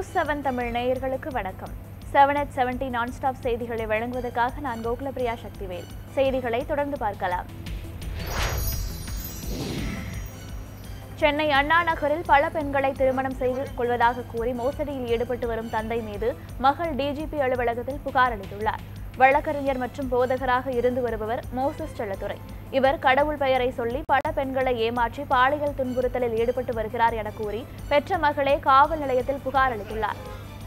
news seven Tamil நேயர்களுக்கு வணக்கம் seven at seventy nonstop செய்திகளை வழங்குவதற்காக நான் கோகுலபிரியா சக்திவேல் செய்திகளை தொடர்ந்து பார்க்கலாம் சென்னை அண்ணா நகரில் பல பெண்களை திருமணம் செய்து கொள்வதாக கூறி மோசடியில் ஈடுபட்டு வரும் தந்தை மீது மகள் டிஜிபி அலுவலகத்தில் புகார் அளித்துள்ளார் வழக்கறிஞர் மற்றும் போதகராக இருந்து வருபவர் மோசஸ் செல்லத்துறை இவர் கடவுள் பெயரை சொல்லி பல பெண்களை ஏமாற்றி பாலியல் துன்புறுத்தலில் ஈடுபட்டு வருகிறார் என கூறி பெற்ற மகளே காவல் நிலையத்தில் புகார் அளித்துள்ளார்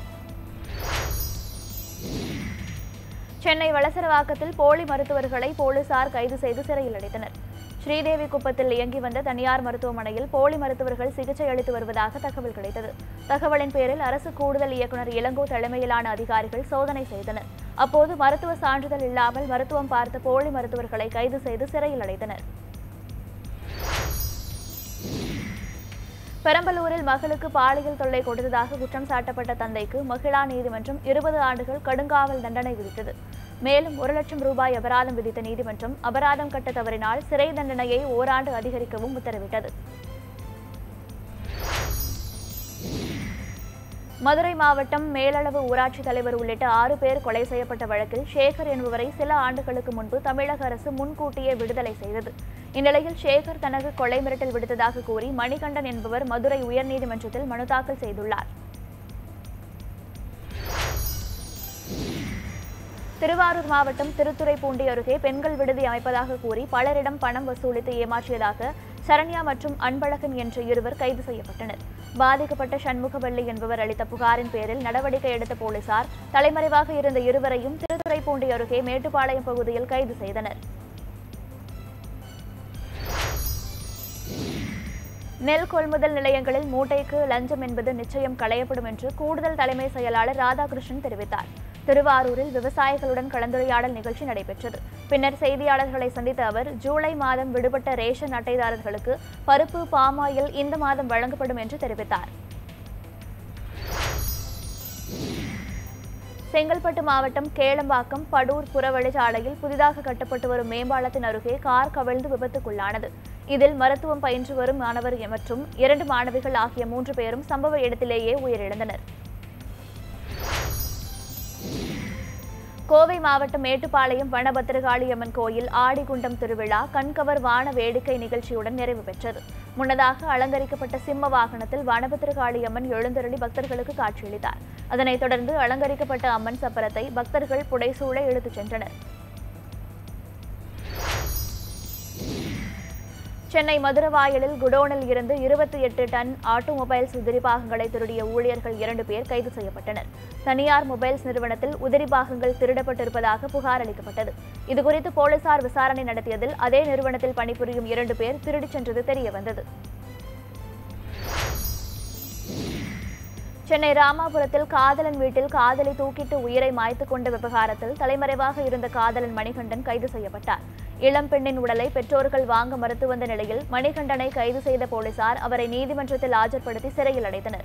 சென்னை வளசரவாக்கத்தில் போலி மருத்துவர்களை போலீசார் கைது செய்து சிறையில் அடைத்தனர் ஸ்ரீதேவி குப்பத்தில் இயங்கி வந்த தனியார் மருத்துவமனையில் போலி மருத்துவர்கள் சிகிச்சை அளித்து வருவதாக தகவல் கிடைத்தது தகவலின் பேரில் அரசு கூடுதல் இயக்குநர் இளங்கோ தலைமையிலான அதிகாரிகள் சோதனை செய்தனர் அப்போது மருத்துவ சான்றிதழ் இல்லாமல் மருத்துவம் பார்த்த போலி மருத்துவர்களை கைது செய்து சிறையில் அடைத்தனர் பெரம்பலூரில் மகளுக்கு பாலியல் தொல்லை கொடுத்ததாக குற்றம் சாட்டப்பட்ட தந்தைக்கு மகிழா நீதிமன்றம் இருபது ஆண்டுகள் கடுங்காவல் தண்டனை விதித்தது மேலும் ஒரு லட்சம் ரூபாய் அபராதம் விதித்த நீதிமன்றம் அபராதம் கட்ட தவறினால் சிறை தண்டனையை ஓராண்டு அதிகரிக்கவும் உத்தரவிட்டது மதுரை மாவட்டம் மேலளவு ஊராட்சி தலைவர் உள்ளிட்ட ஆறு பேர் கொலை செய்யப்பட்ட வழக்கில் சேகர் என்பவரை சில ஆண்டுகளுக்கு முன்பு தமிழக அரசு முன்கூட்டியே விடுதலை செய்தது இந்நிலையில் சேகர் தனக்கு கொலை மிரட்டல் விடுத்ததாக கூறி மணிகண்டன் என்பவர் மதுரை உயர்நீதிமன்றத்தில் மனு தாக்கல் செய்துள்ளார் திருவாரூர் மாவட்டம் திருத்துறைப்பூண்டி அருகே பெண்கள் விடுதி அமைப்பதாக கூறி பலரிடம் பணம் வசூலித்து ஏமாற்றியதாக சரண்யா மற்றும் அன்பழகன் என்ற இருவர் கைது செய்யப்பட்டனர் பாதிக்கப்பட்ட சண்முகவல்லி என்பவர் அளித்த புகாரின் பேரில் நடவடிக்கை எடுத்த போலீசார் தலைமறைவாக இருந்த இருவரையும் திருத்துறைப்பூண்டி அருகே மேட்டுப்பாளையம் பகுதியில் கைது செய்தனர் நெல் கொள்முதல் நிலையங்களில் மூட்டைக்கு லஞ்சம் என்பது நிச்சயம் களையப்படும் என்று கூடுதல் தலைமை செயலாளர் ராதாகிருஷ்ணன் தெரிவித்தார் திருவாரூரில் விவசாயிகளுடன் கலந்துரையாடல் நிகழ்ச்சி நடைபெற்றது பின்னர் செய்தியாளர்களை சந்தித்த அவர் ஜூலை மாதம் விடுபட்ட ரேஷன் அட்டைதாரர்களுக்கு பருப்பு பாமாயில் இந்த மாதம் வழங்கப்படும் என்று தெரிவித்தார் செங்கல்பட்டு மாவட்டம் கேளம்பாக்கம் படூர் புறவழிச்சாலையில் புதிதாக கட்டப்பட்டு வரும் மேம்பாலத்தின் அருகே கார் கவிழ்ந்து விபத்துக்குள்ளானது இதில் மருத்துவம் பயின்று வரும் மாணவர் மற்றும் இரண்டு மாணவிகள் ஆகிய மூன்று பேரும் சம்பவ இடத்திலேயே உயிரிழந்தனர் கோவை மாவட்டம் மேட்டுப்பாளையம் வனபத்திரகாளியம்மன் கோயில் ஆடிகுண்டம் திருவிழா கண்கவர் வான வேடிக்கை நிகழ்ச்சியுடன் நிறைவு பெற்றது முன்னதாக அலங்கரிக்கப்பட்ட சிம்ம வாகனத்தில் வனபத்திரகாளியம்மன் எழுந்தருளி பக்தர்களுக்கு காட்சியளித்தார் அதனைத் தொடர்ந்து அலங்கரிக்கப்பட்ட அம்மன் சப்பரத்தை பக்தர்கள் புடைசூழ இழுத்துச் சென்றனர் சென்னை மதுரவாயலில் குடோனில் இருந்து இருபத்தி எட்டு டன் ஆட்டோமொபைல்ஸ் உதிரி பாகங்களை திருடிய ஊழியர்கள் இரண்டு பேர் கைது செய்யப்பட்டனர் தனியார் மொபைல்ஸ் நிறுவனத்தில் உதிரி பாகங்கள் திருடப்பட்டிருப்பதாக புகார் அளிக்கப்பட்டது இதுகுறித்து போலீசார் விசாரணை நடத்தியதில் அதே நிறுவனத்தில் பணிபுரியும் இரண்டு பேர் திருடிச் சென்றது தெரியவந்தது சென்னை ராமாபுரத்தில் காதலன் வீட்டில் காதலை தூக்கிட்டு உயிரை மாய்த்து கொண்ட விவகாரத்தில் தலைமறைவாக இருந்த காதலன் மணிகண்டன் கைது செய்யப்பட்டார் இளம் பெண்ணின் உடலை பெற்றோர்கள் வாங்க மறுத்து வந்த நிலையில் மணிகண்டனை கைது செய்த போலீசார் அவரை நீதிமன்றத்தில் ஆஜர்படுத்தி சிறையில் அடைத்தனர்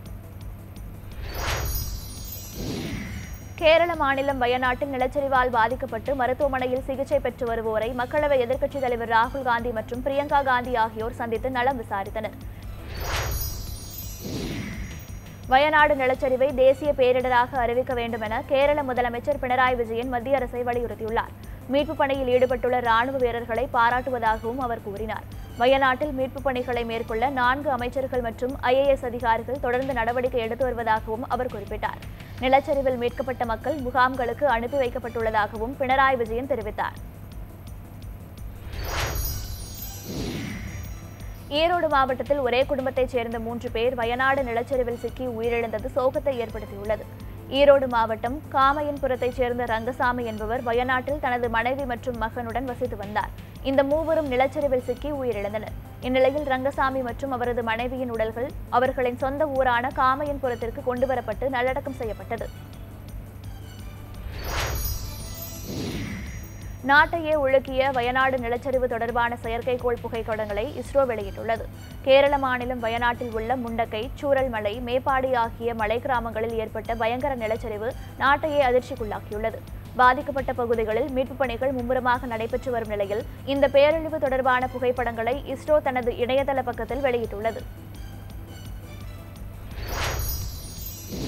கேரள மாநிலம் வயநாட்டில் நிலச்சரிவால் பாதிக்கப்பட்டு மருத்துவமனையில் சிகிச்சை பெற்று வருவோரை மக்களவை எதிர்க்கட்சித் தலைவர் ராகுல் காந்தி மற்றும் பிரியங்கா காந்தி ஆகியோர் சந்தித்து நலம் விசாரித்தனர் வயநாடு நிலச்சரிவை தேசிய பேரிடராக அறிவிக்க வேண்டும் என கேரள முதலமைச்சர் பினராயி விஜயன் மத்திய அரசை வலியுறுத்தியுள்ளார் மீட்புப் பணியில் ஈடுபட்டுள்ள ராணுவ வீரர்களை பாராட்டுவதாகவும் அவர் கூறினார் வயநாட்டில் மீட்புப் பணிகளை மேற்கொள்ள நான்கு அமைச்சர்கள் மற்றும் ஐஏஎஸ் அதிகாரிகள் தொடர்ந்து நடவடிக்கை எடுத்து வருவதாகவும் அவர் குறிப்பிட்டார் நிலச்சரிவில் மீட்கப்பட்ட மக்கள் முகாம்களுக்கு அனுப்பி வைக்கப்பட்டுள்ளதாகவும் பினராயி விஜயன் தெரிவித்தார் ஈரோடு மாவட்டத்தில் ஒரே குடும்பத்தைச் சேர்ந்த மூன்று பேர் வயநாடு நிலச்சரிவில் சிக்கி உயிரிழந்தது சோகத்தை ஏற்படுத்தியுள்ளது ஈரோடு மாவட்டம் காமையன்புரத்தைச் சேர்ந்த ரங்கசாமி என்பவர் வயநாட்டில் தனது மனைவி மற்றும் மகனுடன் வசித்து வந்தார் இந்த மூவரும் நிலச்சரிவில் சிக்கி உயிரிழந்தனர் இந்நிலையில் ரங்கசாமி மற்றும் அவரது மனைவியின் உடல்கள் அவர்களின் சொந்த ஊரான காமையன்புரத்திற்கு கொண்டுவரப்பட்டு நல்லடக்கம் செய்யப்பட்டது நாட்டையே உழுக்கிய வயநாடு நிலச்சரிவு தொடர்பான செயற்கைக்கோள் புகைப்படங்களை இஸ்ரோ வெளியிட்டுள்ளது கேரள மாநிலம் வயநாட்டில் உள்ள முண்டக்கை சூரல்மலை மேப்பாடி ஆகிய மலை கிராமங்களில் ஏற்பட்ட பயங்கர நிலச்சரிவு நாட்டையே அதிர்ச்சிக்குள்ளாக்கியுள்ளது பாதிக்கப்பட்ட பகுதிகளில் மீட்புப் பணிகள் மும்முரமாக நடைபெற்று வரும் நிலையில் இந்த பேரழிவு தொடர்பான புகைப்படங்களை இஸ்ரோ தனது இணையதள பக்கத்தில் வெளியிட்டுள்ளது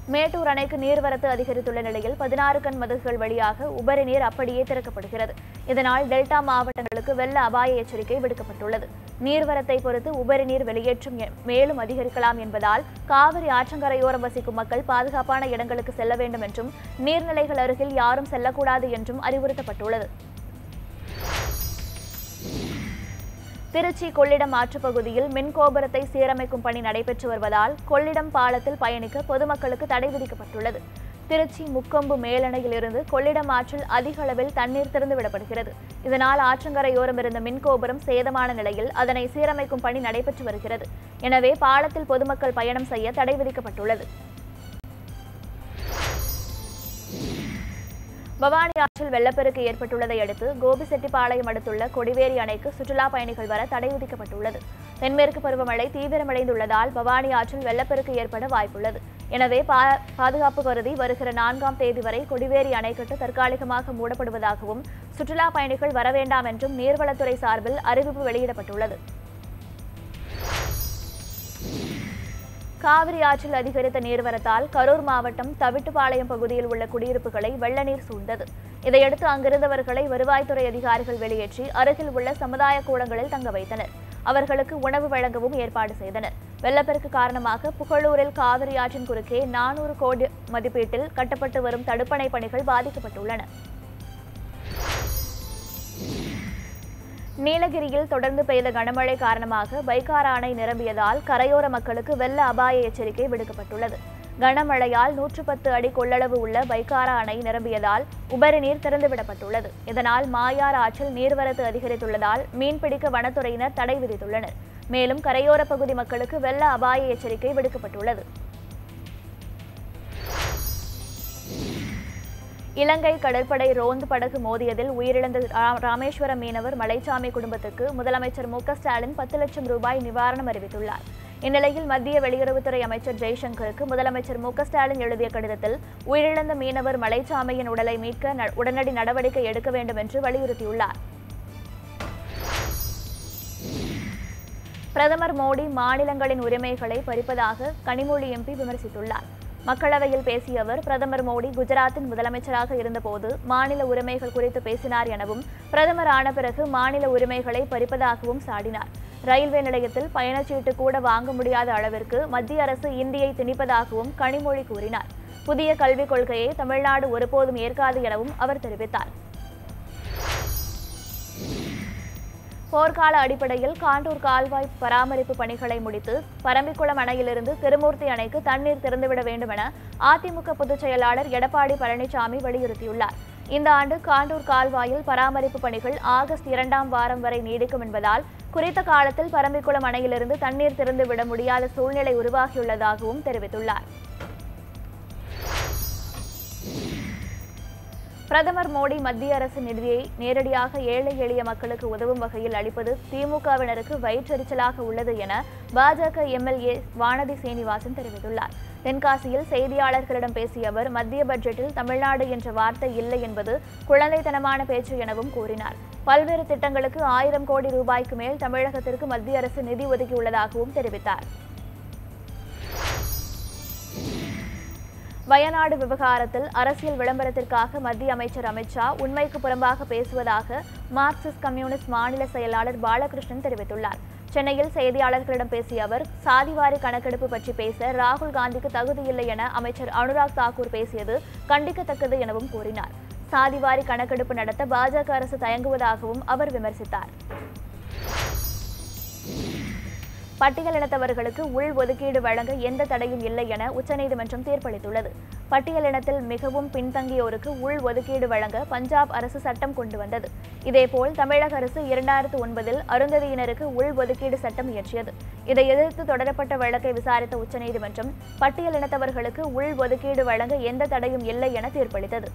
மேட்டூர் அணைக்கு நீர்வரத்து அதிகரித்துள்ள நிலையில் பதினாறு கண் மதகுகள் வழியாக உபரி நீர் அப்படியே திறக்கப்படுகிறது இதனால் டெல்டா மாவட்டங்களுக்கு வெள்ள அபாய எச்சரிக்கை விடுக்கப்பட்டுள்ளது நீர்வரத்தை பொறுத்து உபரி நீர் வெளியேற்றம் எ- மேலும் அதிகரிக்கலாம் என்பதால் காவிரி ஆற்றங்கரையோரம் வசிக்கும் மக்கள் பாதுகாப்பான இடங்களுக்கு செல்ல வேண்டும் என்றும் நீர்நிலைகள் அருகில் யாரும் செல்லக்கூடாது என்றும் அறிவுறுத்தப்பட்டுள்ளது திருச்சி கொள்ளிடம் ஆற்றுப் பகுதியில் மின் கோபுரத்தை சீரமைக்கும் பணி நடைபெற்று வருவதால் கொள்ளிடம் பாலத்தில் பயணிக்க பொதுமக்களுக்கு தடை விதிக்கப்பட்டுள்ளது திருச்சி முக்கொம்பு மேலணையில் இருந்து கொள்ளிடம் ஆற்றில் அதிக அளவில் தண்ணீர் திறந்து விடப்படுகிறது இதனால் ஆற்றங்கரையோரம் இருந்த மின் கோபுரம் சேதமான நிலையில் அதனை சீரமைக்கும் பணி நடைபெற்று வருகிறது எனவே பாலத்தில் பொதுமக்கள் பயணம் செய்ய தடை விதிக்கப்பட்டுள்ளது பவானி ஆற்றில் வெள்ளப்பெருக்கு ஏற்பட்டுள்ளதை அடுத்து கோபிசெட்டிப்பாளையம் அடுத்துள்ள கொடிவேரி அணைக்கு சுற்றுலா பயணிகள் வர தடை விதிக்கப்பட்டுள்ளது தென்மேற்கு பருவமழை தீவிரமடைந்துள்ளதால் பவானி ஆற்றில் வெள்ளப்பெருக்கு ஏற்பட வாய்ப்புள்ளது எனவே பா- பாதுகாப்பு கருதி வருகிற நான்காம் தேதி வரை கொடிவேரி அணைக்கட்டு தற்காலிகமாக மூடப்படுவதாகவும் சுற்றுலா பயணிகள் வர வேண்டாம் என்றும் நீர்வளத்துறை சார்பில் அறிவிப்பு வெளியிடப்பட்டுள்ளது காவிரி ஆற்றில் அதிகரித்த நீர்வரத்தால் கரூர் மாவட்டம் தவிட்டுப்பாளையம் பகுதியில் உள்ள குடியிருப்புகளை வெள்ள நீர் சூழ்ந்தது இதையடுத்து அங்கிருந்தவர்களை வருவாய்த்துறை அதிகாரிகள் வெளியேற்றி அருகில் உள்ள சமுதாய கூடங்களில் தங்க வைத்தனர் அவர்களுக்கு உணவு வழங்கவும் ஏற்பாடு செய்தனர் வெள்ளப்பெருக்கு காரணமாக புகழூரில் காவிரி ஆற்றின் குறுக்கே நானூறு கோடி மதிப்பீட்டில் கட்டப்பட்டு வரும் தடுப்பணை பணிகள் பாதிக்கப்பட்டுள்ளன நீலகிரியில் தொடர்ந்து பெய்த கனமழை காரணமாக பைக்காரா அணை நிரம்பியதால் கரையோர மக்களுக்கு வெள்ள அபாய எச்சரிக்கை விடுக்கப்பட்டுள்ளது கனமழையால் நூற்று பத்து அடி கொள்ளளவு உள்ள பைக்காரா அணை நிரம்பியதால் உபரி நீர் திறந்துவிடப்பட்டுள்ளது இதனால் மாயார் ஆற்றில் நீர்வரத்து அதிகரித்துள்ளதால் மீன்பிடிக்க வனத்துறையினர் தடை விதித்துள்ளனர் மேலும் கரையோர பகுதி மக்களுக்கு வெள்ள அபாய எச்சரிக்கை விடுக்கப்பட்டுள்ளது இலங்கை கடற்படை ரோந்து படகு மோதியதில் உயிரிழந்த ரா- ராமேஸ்வரம் மீனவர் மலைச்சாமி குடும்பத்துக்கு முதலமைச்சர் மு க ஸ்டாலின் பத்து லட்சம் ரூபாய் நிவாரணம் அறிவித்துள்ளார் இந்நிலையில் மத்திய வெளியுறவுத்துறை அமைச்சர் ஜெய்சங்கருக்கு முதலமைச்சர் மு க ஸ்டாலின் எழுதிய கடிதத்தில் உயிரிழந்த மீனவர் மலைச்சாமியின் உடலை மீட்க ந- உடனடி நடவடிக்கை எடுக்க வேண்டும் என்று வலியுறுத்தியுள்ளார் பிரதமர் மோடி மாநிலங்களின் உரிமைகளை பறிப்பதாக கனிமொழி எம்பி விமர்சித்துள்ளார் மக்களவையில் பேசிய அவர் பிரதமர் மோடி குஜராத்தின் முதலமைச்சராக இருந்தபோது மாநில உரிமைகள் குறித்து பேசினார் எனவும் பிரதமர் ஆன பிறகு மாநில உரிமைகளை பறிப்பதாகவும் சாடினார் ரயில்வே நிலையத்தில் பயணச்சீட்டு கூட வாங்க முடியாத அளவிற்கு மத்திய அரசு இந்தியை திணிப்பதாகவும் கனிமொழி கூறினார் புதிய கல்விக் கொள்கையை தமிழ்நாடு ஒருபோதும் ஏற்காது எனவும் அவர் தெரிவித்தார் போர்க்கால அடிப்படையில் காண்டூர் கால்வாய் பராமரிப்பு பணிகளை முடித்து பரம்பிக்குளம் அணையிலிருந்து திருமூர்த்தி அணைக்கு தண்ணீர் திறந்துவிட வேண்டும் என அதிமுக பொதுச் செயலாளர் எடப்பாடி பழனிசாமி வலியுறுத்தியுள்ளார் இந்த ஆண்டு காண்டூர் கால்வாயில் பராமரிப்பு பணிகள் ஆகஸ்ட் இரண்டாம் வாரம் வரை நீடிக்கும் என்பதால் குறித்த காலத்தில் பரம்பிக்குளம் அணையிலிருந்து தண்ணீர் திறந்துவிட முடியாத சூழ்நிலை உருவாகியுள்ளதாகவும் தெரிவித்துள்ளார் பிரதமர் மோடி மத்திய அரசு நிதியை நேரடியாக ஏழை எளிய மக்களுக்கு உதவும் வகையில் அளிப்பது திமுகவினருக்கு வயிற்றெரிச்சலாக உள்ளது என பாஜக எம்எல்ஏ வானதி சீனிவாசன் தெரிவித்துள்ளார் தென்காசியில் செய்தியாளர்களிடம் பேசிய அவர் மத்திய பட்ஜெட்டில் தமிழ்நாடு என்ற வார்த்தை இல்லை என்பது குழந்தைத்தனமான பேச்சு எனவும் கூறினார் பல்வேறு திட்டங்களுக்கு ஆயிரம் கோடி ரூபாய்க்கு மேல் தமிழகத்திற்கு மத்திய அரசு நிதி ஒதுக்கியுள்ளதாகவும் தெரிவித்தார் வயநாடு விவகாரத்தில் அரசியல் விளம்பரத்திற்காக மத்திய அமைச்சர் அமித்ஷா உண்மைக்கு புறம்பாக பேசுவதாக மார்க்சிஸ்ட் கம்யூனிஸ்ட் மாநில செயலாளர் பாலகிருஷ்ணன் தெரிவித்துள்ளார் சென்னையில் செய்தியாளர்களிடம் பேசிய அவர் சாதிவாரி கணக்கெடுப்பு பற்றி பேச ராகுல் காந்திக்கு தகுதியில்லை என அமைச்சர் அனுராக் தாக்கூர் பேசியது கண்டிக்கத்தக்கது எனவும் கூறினார் சாதிவாரி கணக்கெடுப்பு நடத்த பாஜக அரசு தயங்குவதாகவும் அவர் விமர்சித்தார் பட்டியலினத்தவர்களுக்கு உள் ஒதுக்கீடு வழங்க எந்த தடையும் இல்லை என உச்சநீதிமன்றம் தீர்ப்பளித்துள்ளது பட்டியலினத்தில் மிகவும் பின்தங்கியோருக்கு உள் ஒதுக்கீடு வழங்க பஞ்சாப் அரசு சட்டம் கொண்டு வந்தது இதேபோல் தமிழக அரசு இரண்டாயிரத்து ஒன்பதில் அருந்ததியினருக்கு உள் ஒதுக்கீடு சட்டம் இயற்றியது இதை எதிர்த்து தொடரப்பட்ட வழக்கை விசாரித்த உச்சநீதிமன்றம் பட்டியலினத்தவர்களுக்கு உள் ஒதுக்கீடு வழங்க எந்த தடையும் இல்லை என தீர்ப்பளித்தது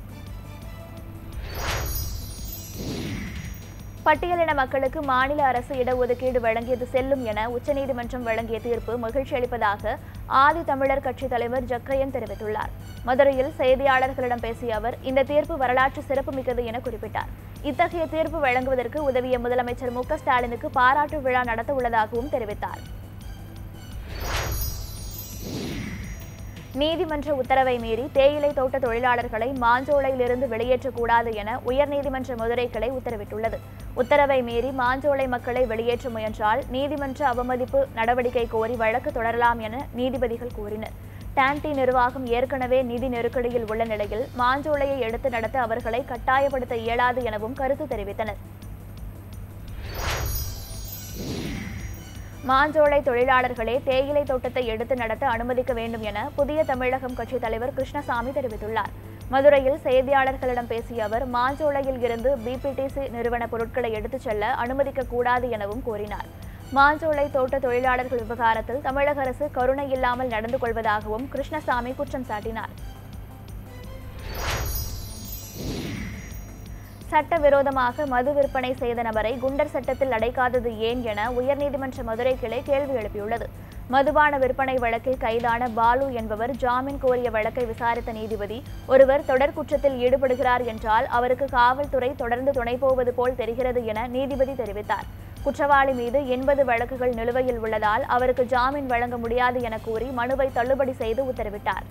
பட்டியலின மக்களுக்கு மாநில அரசு இடஒதுக்கீடு வழங்கியது செல்லும் என உச்சநீதிமன்றம் வழங்கிய தீர்ப்பு மகிழ்ச்சி அளிப்பதாக ஆதி தமிழர் கட்சி தலைவர் ஜக்கையன் தெரிவித்துள்ளார் மதுரையில் செய்தியாளர்களிடம் பேசிய அவர் இந்த தீர்ப்பு வரலாற்று சிறப்புமிக்கது என குறிப்பிட்டார் இத்தகைய தீர்ப்பு வழங்குவதற்கு உதவிய முதலமைச்சர் மு க ஸ்டாலினுக்கு பாராட்டு விழா நடத்த உள்ளதாகவும் தெரிவித்தார் நீதிமன்ற உத்தரவை மீறி தேயிலை தோட்ட தொழிலாளர்களை மாஞ்சோலையிலிருந்து வெளியேற்றக்கூடாது என உயர்நீதிமன்ற மதுரை கிளை உத்தரவிட்டுள்ளது உத்தரவை மீறி மாஞ்சோலை மக்களை வெளியேற்ற முயன்றால் நீதிமன்ற அவமதிப்பு நடவடிக்கை கோரி வழக்கு தொடரலாம் என நீதிபதிகள் கூறினர் டான்டி நிர்வாகம் ஏற்கனவே நிதி நெருக்கடியில் உள்ள நிலையில் மாஞ்சோலையை எடுத்து நடத்த அவர்களை கட்டாயப்படுத்த இயலாது எனவும் கருத்து தெரிவித்தனர் மாஞ்சோலை தொழிலாளர்களே தேயிலை தோட்டத்தை எடுத்து நடத்த அனுமதிக்க வேண்டும் என புதிய தமிழகம் கட்சித் தலைவர் கிருஷ்ணசாமி தெரிவித்துள்ளார் மதுரையில் செய்தியாளர்களிடம் பேசிய அவர் மாஞ்சோலையில் இருந்து பிபிடிசி நிறுவன பொருட்களை எடுத்துச் செல்ல அனுமதிக்க கூடாது எனவும் கூறினார் மாஞ்சோலை தோட்ட தொழிலாளர்கள் விவகாரத்தில் தமிழக அரசு கருணை இல்லாமல் நடந்து கொள்வதாகவும் கிருஷ்ணசாமி குற்றம் சாட்டினார் சட்டவிரோதமாக மது விற்பனை செய்த நபரை குண்டர் சட்டத்தில் அடைக்காதது ஏன் என உயர்நீதிமன்ற மதுரை கிளை கேள்வி எழுப்பியுள்ளது மதுபான விற்பனை வழக்கில் கைதான பாலு என்பவர் ஜாமீன் கோரிய வழக்கை விசாரித்த நீதிபதி ஒருவர் தொடர் குற்றத்தில் ஈடுபடுகிறார் என்றால் அவருக்கு காவல்துறை தொடர்ந்து துணை போவது போல் தெரிகிறது என நீதிபதி தெரிவித்தார் குற்றவாளி மீது எண்பது வழக்குகள் நிலுவையில் உள்ளதால் அவருக்கு ஜாமீன் வழங்க முடியாது என கூறி மனுவை தள்ளுபடி செய்து உத்தரவிட்டார்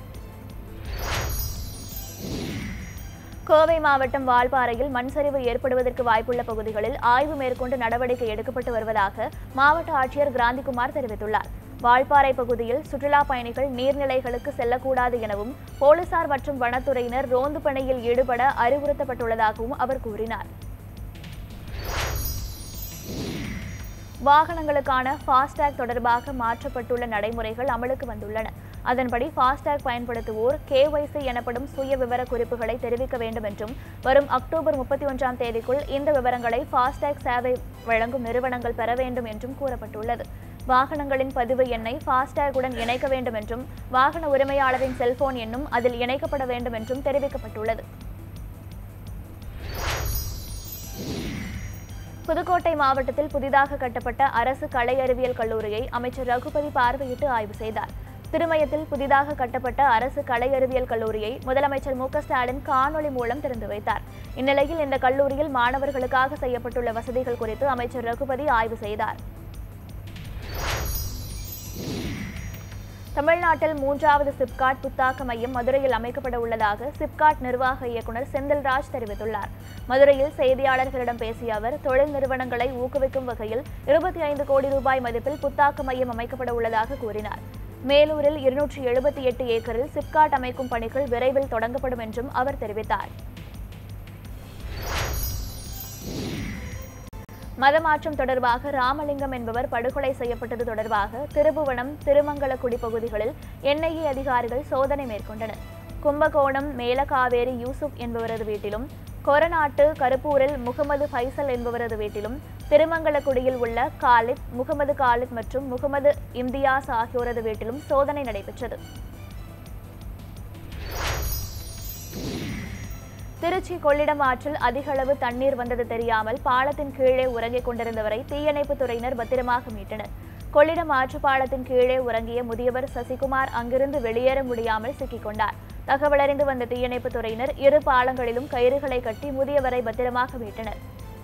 கோவை மாவட்டம் வால்பாறையில் மண் சரிவு ஏற்படுவதற்கு வாய்ப்புள்ள பகுதிகளில் ஆய்வு மேற்கொண்டு நடவடிக்கை எடுக்கப்பட்டு வருவதாக மாவட்ட ஆட்சியர் கிராந்திகுமார் தெரிவித்துள்ளார் வால்பாறை பகுதியில் சுற்றுலா பயணிகள் நீர்நிலைகளுக்கு செல்லக்கூடாது எனவும் போலீசார் மற்றும் வனத்துறையினர் ரோந்து பணியில் ஈடுபட அறிவுறுத்தப்பட்டுள்ளதாகவும் அவர் கூறினார் வாகனங்களுக்கான ஃபாஸ்டேக் தொடர்பாக மாற்றப்பட்டுள்ள நடைமுறைகள் அமலுக்கு வந்துள்ளன அதன்படி ஃபாஸ்டேக் பயன்படுத்துவோர் கேஒய்சி எனப்படும் சுய விவர குறிப்புகளை தெரிவிக்க வேண்டும் என்றும் வரும் அக்டோபர் முப்பத்தி ஒன்றாம் தேதிக்குள் இந்த விவரங்களை ஃபாஸ்டேக் சேவை வழங்கும் நிறுவனங்கள் பெற வேண்டும் என்றும் கூறப்பட்டுள்ளது வாகனங்களின் பதிவு எண்ணை ஃபாஸ்டேகுடன் இணைக்க வேண்டும் என்றும் வாகன உரிமையாளரின் செல்போன் எண்ணும் அதில் இணைக்கப்பட வேண்டும் என்றும் தெரிவிக்கப்பட்டுள்ளது புதுக்கோட்டை மாவட்டத்தில் புதிதாக கட்டப்பட்ட அரசு கலை அறிவியல் கல்லூரியை அமைச்சர் ரகுபதி பார்வையிட்டு ஆய்வு செய்தார் திருமயத்தில் புதிதாக கட்டப்பட்ட அரசு கலை அறிவியல் கல்லூரியை முதலமைச்சர் மு க ஸ்டாலின் காணொலி மூலம் திறந்து வைத்தார் இந்நிலையில் இந்த கல்லூரியில் மாணவர்களுக்காக செய்யப்பட்டுள்ள வசதிகள் குறித்து அமைச்சர் ரகுபதி ஆய்வு செய்தார் தமிழ்நாட்டில் மூன்றாவது சிப்காட் புத்தாக்க மையம் மதுரையில் அமைக்கப்பட உள்ளதாக சிப்காட் நிர்வாக இயக்குநர் செந்தில்ராஜ் தெரிவித்துள்ளார் மதுரையில் செய்தியாளர்களிடம் பேசிய அவர் தொழில் நிறுவனங்களை ஊக்குவிக்கும் வகையில் இருபத்தி ஐந்து கோடி ரூபாய் மதிப்பில் புத்தாக்க மையம் அமைக்கப்பட உள்ளதாக கூறினார் மேலூரில் இருநூற்றி எழுபத்தி எட்டு ஏக்கரில் சிப்காட் அமைக்கும் பணிகள் விரைவில் தொடங்கப்படும் என்றும் அவர் தெரிவித்தார் மதமாற்றம் தொடர்பாக ராமலிங்கம் என்பவர் படுகொலை செய்யப்பட்டது தொடர்பாக திருபுவனம் திருமங்கலக்குடி பகுதிகளில் என்ஐஏ அதிகாரிகள் சோதனை மேற்கொண்டனர் கும்பகோணம் மேலகாவேரி யூசுப் என்பவரது வீட்டிலும் கொரநாட்டு கருப்பூரில் முகமது ஃபைசல் என்பவரது வீட்டிலும் திருமங்கலக்குடியில் உள்ள காலித் முகமது காலித் மற்றும் முகமது இம்தியாஸ் ஆகியோரது வீட்டிலும் சோதனை நடைபெற்றது திருச்சி கொள்ளிடம் ஆற்றில் அதிக அளவு தண்ணீர் வந்தது தெரியாமல் பாலத்தின் கீழே உறங்கிக் கொண்டிருந்தவரை தீயணைப்புத் துறையினர் பத்திரமாக மீட்டனர் கொள்ளிடம் ஆற்று பாலத்தின் கீழே உறங்கிய முதியவர் சசிகுமார் அங்கிருந்து வெளியேற முடியாமல் சிக்கிக் கொண்டார் தகவலறிந்து வந்த தீயணைப்புத் துறையினர் இரு பாலங்களிலும் கயிறுகளை கட்டி முதியவரை பத்திரமாக மீட்டனர்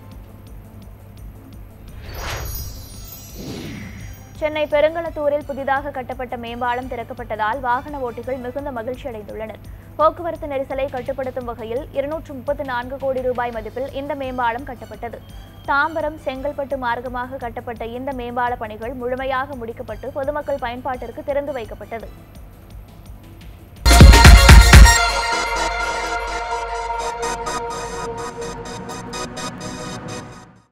சென்னை பெருங்களத்தூரில் புதிதாக கட்டப்பட்ட மேம்பாலம் திறக்கப்பட்டதால் வாகன ஓட்டிகள் மிகுந்த மகிழ்ச்சி அடைந்துள்ளனர் போக்குவரத்து நெரிசலை கட்டுப்படுத்தும் வகையில் இருநூற்று முப்பத்து நான்கு கோடி ரூபாய் மதிப்பில் இந்த மேம்பாலம் கட்டப்பட்டது தாம்பரம் செங்கல்பட்டு மார்க்கமாக கட்டப்பட்ட இந்த மேம்பால பணிகள் முழுமையாக முடிக்கப்பட்டு பொதுமக்கள் பயன்பாட்டிற்கு திறந்து வைக்கப்பட்டது